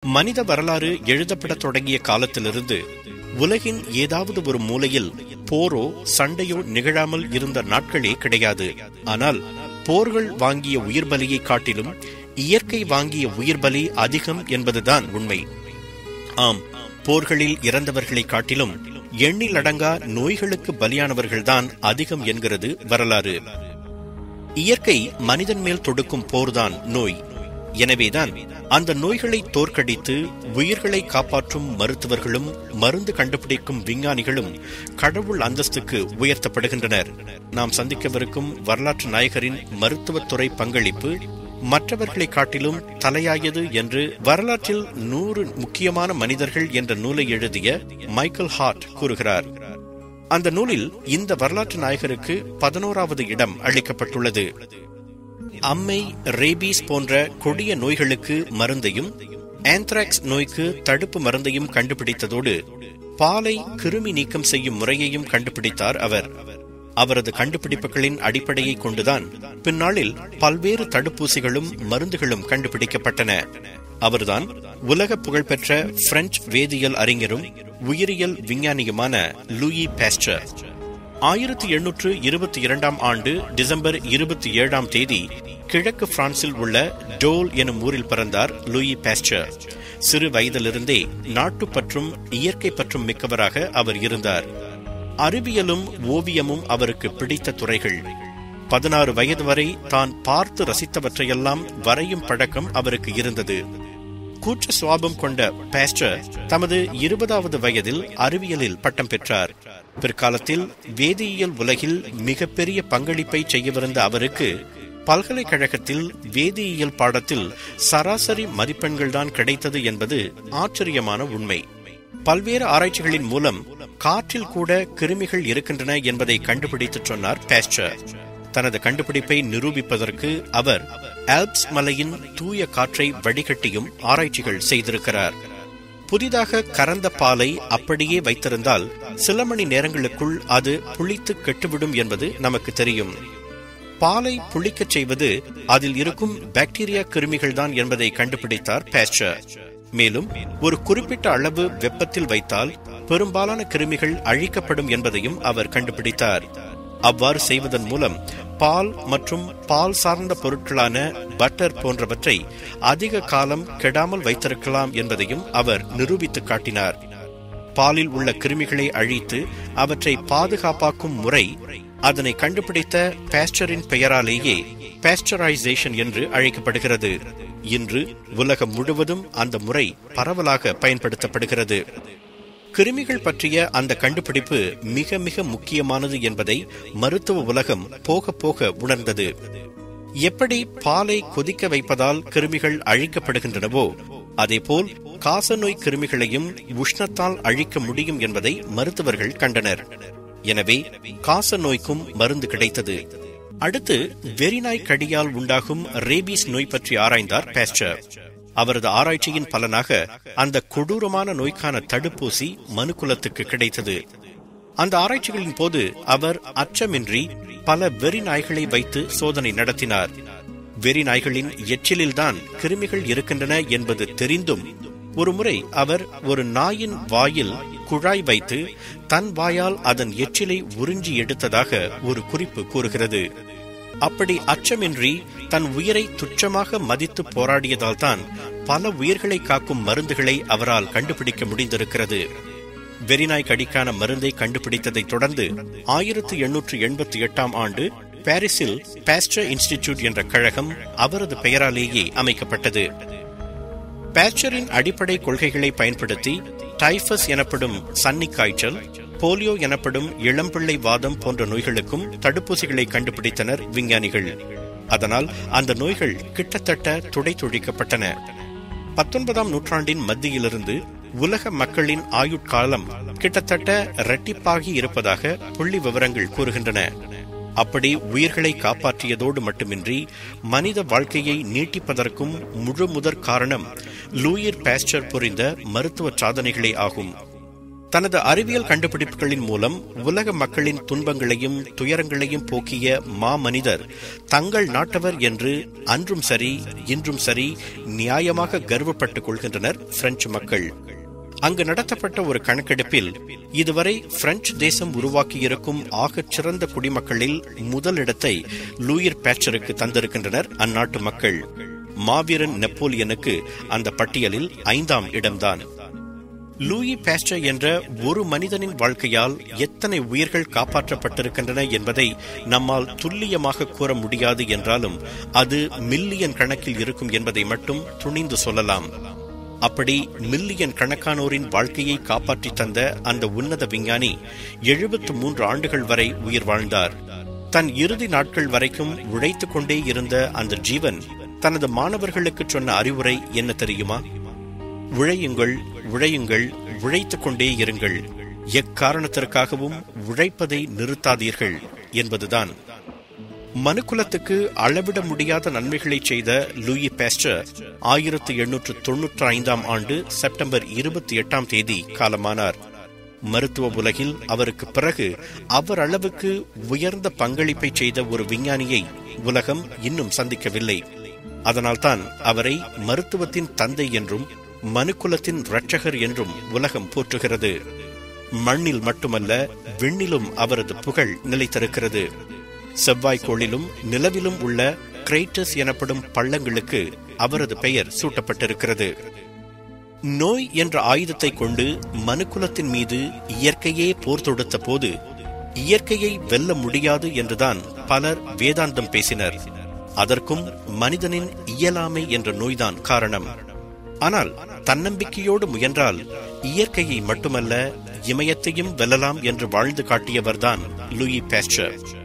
மனித வரலாறு எழுதப்படத் தொடங்கிய காலத்திலிருந்து உலகின் ஏதாவது ஒரு மூலையில் போரோ சண்டையோ நிகழாமல் இருந்த நாட்களே கிடையாது ஆனால் போர்கள் வாங்கிய உயிர் பலியை காட்டிலும் இயற்கை வாங்கிய உயிர் பலி அதிகம் என்பதுதான் உண்மை ஆம் போர்களில் இறந்தவர்களை காட்டிலும் எண்ணில் அடங்கா நோய்களுக்கு பலியானவர்கள்தான் அதிகம் என்கிறது வரலாறு இயற்கை மனிதன் மேல் தொடுக்கும் போர்தான் நோய் எனவேதான் அந்த நோய்களை தோற்கடித்து உயிர்களை காப்பாற்றும் மருத்துவர்களும் மருந்து கண்டுபிடிக்கும் விஞ்ஞானிகளும் கடவுள் அந்தஸ்துக்கு உயர்த்தப்படுகின்றனர் நாம் சந்திக்கவிருக்கும் வரலாற்று நாயகரின் மருத்துவத்துறை பங்களிப்பு மற்றவர்களை காட்டிலும் தலையாயது என்று வரலாற்றில் நூறு முக்கியமான மனிதர்கள் என்ற நூலை எழுதிய மைக்கேல் ஹார்ட் கூறுகிறார் அந்த நூலில் இந்த வரலாற்று நாயகருக்கு பதினோராவது இடம் அளிக்கப்பட்டுள்ளது அம்மை ரேபீஸ் போன்ற கொடிய நோய்களுக்கு மருந்தையும் ஆந்த்ராக்ஸ் நோய்க்கு தடுப்பு மருந்தையும் கண்டுபிடித்ததோடு பாலை கிருமி நீக்கம் செய்யும் முறையையும் கண்டுபிடித்தார் அவர் அவரது கண்டுபிடிப்புகளின் அடிப்படையை கொண்டுதான் பின்னாளில் பல்வேறு தடுப்பூசிகளும் மருந்துகளும் கண்டுபிடிக்கப்பட்டன அவர்தான் உலக புகழ்பெற்ற பிரெஞ்சு வேதியியல் அறிஞரும் உயிரியல் விஞ்ஞானியுமான லூயி பேஸ்டர் ஆயிரத்தி எண்ணூற்று இருபத்தி இரண்டாம் ஆண்டு டிசம்பர் இருபத்தி ஏழாம் தேதி கிழக்கு பிரான்சில் உள்ள டோல் எனும் ஊரில் பிறந்தார் லூயி பேஸ்டர் சிறு வயதிலிருந்தே நாட்டுப்பற்றும் இயற்கை பற்றும் மிக்கவராக அவர் இருந்தார் அறிவியலும் ஓவியமும் அவருக்கு பிடித்த துறைகள் பதினாறு வயது வரை தான் பார்த்து ரசித்தவற்றையெல்லாம் வரையும் பழக்கம் அவருக்கு இருந்தது கூற்ற சுவாபம் கொண்ட பேஸ்டர் தமது இருபதாவது வயதில் அறிவியலில் பட்டம் பெற்றார் பிற்காலத்தில் வேதியியல் உலகில் மிகப்பெரிய பங்களிப்பை செய்யவிருந்த அவருக்கு பல்கலைக்கழகத்தில் வேதியியல் பாடத்தில் சராசரி மதிப்பெண்கள்தான் கிடைத்தது என்பது ஆச்சரியமான உண்மை பல்வேறு ஆராய்ச்சிகளின் மூலம் காற்றில் கூட கிருமிகள் இருக்கின்றன என்பதை கண்டுபிடித்து சொன்னார் பேஸ்டர் தனது கண்டுபிடிப்பை நிரூபிப்பதற்கு அவர் ஆல்ப்ஸ் மலையின் தூய காற்றை வடிகட்டியும் ஆராய்ச்சிகள் செய்திருக்கிறார் புதிதாக கறந்த பாலை அப்படியே வைத்திருந்தால் சில மணி நேரங்களுக்குள் அது புளித்து கெட்டுவிடும் என்பது நமக்கு தெரியும் பாலை புளிக்கச் செய்வது அதில் இருக்கும் பாக்டீரியா கிருமிகள் தான் என்பதை கண்டுபிடித்தார் பேஸ்டர் மேலும் ஒரு குறிப்பிட்ட அளவு வெப்பத்தில் வைத்தால் பெரும்பாலான கிருமிகள் அழிக்கப்படும் என்பதையும் அவர் கண்டுபிடித்தார் அவ்வாறு செய்வதன் மூலம் பால் மற்றும் பால் சார்ந்த பொருட்களான பட்டர் போன்றவற்றை அதிக காலம் கெடாமல் வைத்திருக்கலாம் என்பதையும் அவர் நிரூபித்து காட்டினார் பாலில் உள்ள கிருமிகளை அழித்து அவற்றை பாதுகாப்பாக்கும் முறை அதனை கண்டுபிடித்த பேஸ்டரின் பெயராலேயே பேஸ்டரைசேஷன் என்று அழைக்கப்படுகிறது இன்று உலகம் முழுவதும் அந்த முறை பரவலாக பயன்படுத்தப்படுகிறது கிருமிகள் பற்றிய அந்த கண்டுபிடிப்பு மிக மிக முக்கியமானது என்பதை மருத்துவ உலகம் போக போக உணர்ந்தது எப்படி பாலை கொதிக்க வைப்பதால் கிருமிகள் அழிக்கப்படுகின்றனவோ அதேபோல் காசநோய் கிருமிகளையும் உஷ்ணத்தால் அழிக்க முடியும் என்பதை மருத்துவர்கள் கண்டனர் எனவே காச நோய்க்கும் மருந்து கிடைத்தது அடுத்து வெறிநாய் கடியால் உண்டாகும் ரேபீஸ் நோய் பற்றி ஆராய்ந்தார் பேஸ்டர் அவரது ஆராய்ச்சியின் பலனாக அந்த கொடூரமான நோய்க்கான தடுப்பூசி மனுக்குலத்துக்கு கிடைத்தது அந்த ஆராய்ச்சிகளின் போது அவர் அச்சமின்றி பல வெறி நாய்களை வைத்து சோதனை நடத்தினார் வெறி நாய்களின் எச்சிலில்தான் கிருமிகள் இருக்கின்றன என்பது தெரிந்தும் ஒருமுறை அவர் ஒரு நாயின் வாயில் குழாய் வைத்து தன் வாயால் அதன் எச்சிலை உறிஞ்சி எடுத்ததாக ஒரு குறிப்பு கூறுகிறது அப்படி அச்சமின்றி தன் உயிரை துச்சமாக மதித்து போராடியதால் தான் பல உயிர்களை காக்கும் மருந்துகளை அவரால் கண்டுபிடிக்க முடிந்திருக்கிறது வெறிநாய் கடிக்கான மருந்தை கண்டுபிடித்ததை தொடர்ந்து ஆயிரத்தி எண்ணூற்று எண்பத்தி எட்டாம் ஆண்டு பாரிஸில் பாஸ்டர் இன்ஸ்டிடியூட் என்ற கழகம் அவரது பெயராலேயே அமைக்கப்பட்டது பேச்சரின் அடிப்படை கொள்கைகளை பயன்படுத்தி டைஃபஸ் எனப்படும் சன்னி காய்ச்சல் போலியோ எனப்படும் இளம்பிள்ளை வாதம் போன்ற நோய்களுக்கும் தடுப்பூசிகளை கண்டுபிடித்தனர் விஞ்ஞானிகள் அதனால் அந்த நோய்கள் கிட்டத்தட்ட துடை துழிக்கப்பட்டன பத்தொன்பதாம் நூற்றாண்டின் மத்தியிலிருந்து உலக மக்களின் ஆயுட்காலம் கிட்டத்தட்ட இரட்டிப்பாகி இருப்பதாக புள்ளி விவரங்கள் கூறுகின்றன அப்படி உயிர்களை காப்பாற்றியதோடு மட்டுமின்றி மனித வாழ்க்கையை நீட்டிப்பதற்கும் முழு முதற் காரணம் லூயிர் பேஸ்டர் புரிந்த மருத்துவ சாதனைகளே ஆகும் தனது அறிவியல் கண்டுபிடிப்புகளின் மூலம் உலக மக்களின் துன்பங்களையும் துயரங்களையும் போக்கிய மாமனிதர் தங்கள் நாட்டவர் என்று அன்றும் சரி இன்றும் சரி நியாயமாக கர்வப்பட்டுக் கொள்கின்றனர் பிரெஞ்சு மக்கள் அங்கு நடத்தப்பட்ட ஒரு கணக்கெடுப்பில் இதுவரை பிரெஞ்சு தேசம் உருவாக்கியிருக்கும் ஆகச் சிறந்த குடிமக்களில் முதலிடத்தை லூயிர் பேச்சருக்கு தந்திருக்கின்றனர் அந்நாட்டு மக்கள் மாவீரன் நெப்போலியனுக்கு அந்த பட்டியலில் ஐந்தாம் இடம்தான் லூயி பேஸ்டர் என்ற ஒரு மனிதனின் வாழ்க்கையால் எத்தனை உயிர்கள் காப்பாற்றப்பட்டிருக்கின்றன என்பதை நம்மால் துல்லியமாக கூற முடியாது என்றாலும் அது மில்லியன் கணக்கில் இருக்கும் என்பதை மட்டும் துணிந்து சொல்லலாம் அப்படி மில்லியன் கணக்கானோரின் வாழ்க்கையை காப்பாற்றி தந்த அந்த உன்னத விஞ்ஞானி எழுபத்து மூன்று ஆண்டுகள் வரை உயிர் வாழ்ந்தார் தன் இறுதி நாட்கள் வரைக்கும் உழைத்துக் கொண்டே இருந்த அந்த ஜீவன் தனது மாணவர்களுக்கு சொன்ன அறிவுரை என்ன தெரியுமா உழையுங்கள் உழையுங்கள் உழைத்துக் கொண்டே இருங்கள் எக்காரணத்திற்காகவும் உழைப்பதை நிறுத்தாதீர்கள் என்பதுதான் மனுக்குலத்துக்கு அளவிட முடியாத நன்மைகளை செய்த லூயி பேஸ்டர் ஆயிரத்தி எண்ணூற்று தொன்னூற்றி ஐந்தாம் ஆண்டு செப்டம்பர் இருபத்தி எட்டாம் தேதி காலமானார் மருத்துவ உலகில் அவருக்கு பிறகு அவர் அளவுக்கு உயர்ந்த பங்களிப்பை செய்த ஒரு விஞ்ஞானியை உலகம் இன்னும் சந்திக்கவில்லை அதனால்தான் அவரை மருத்துவத்தின் தந்தை என்றும் மனுக்குலத்தின் இரட்சகர் என்றும் உலகம் போற்றுகிறது மண்ணில் மட்டுமல்ல விண்ணிலும் அவரது புகழ் நிலைத்திருக்கிறது செவ்வாய்க்கோளிலும் நிலவிலும் உள்ள கிரைட்டஸ் எனப்படும் பள்ளங்களுக்கு அவரது பெயர் சூட்டப்பட்டிருக்கிறது நோய் என்ற ஆயுதத்தை கொண்டு மனுக்குலத்தின் மீது இயற்கையே போர் தொடுத்த போது இயற்கையை வெல்ல முடியாது என்றுதான் பலர் வேதாந்தம் பேசினர் அதற்கும் மனிதனின் இயலாமை என்ற நோய்தான் காரணம் ஆனால் தன்னம்பிக்கையோடு முயன்றால் இயற்கையை மட்டுமல்ல இமயத்தையும் வெல்லலாம் என்று வாழ்ந்து காட்டியவர்தான் லூயி பேஸ்டர்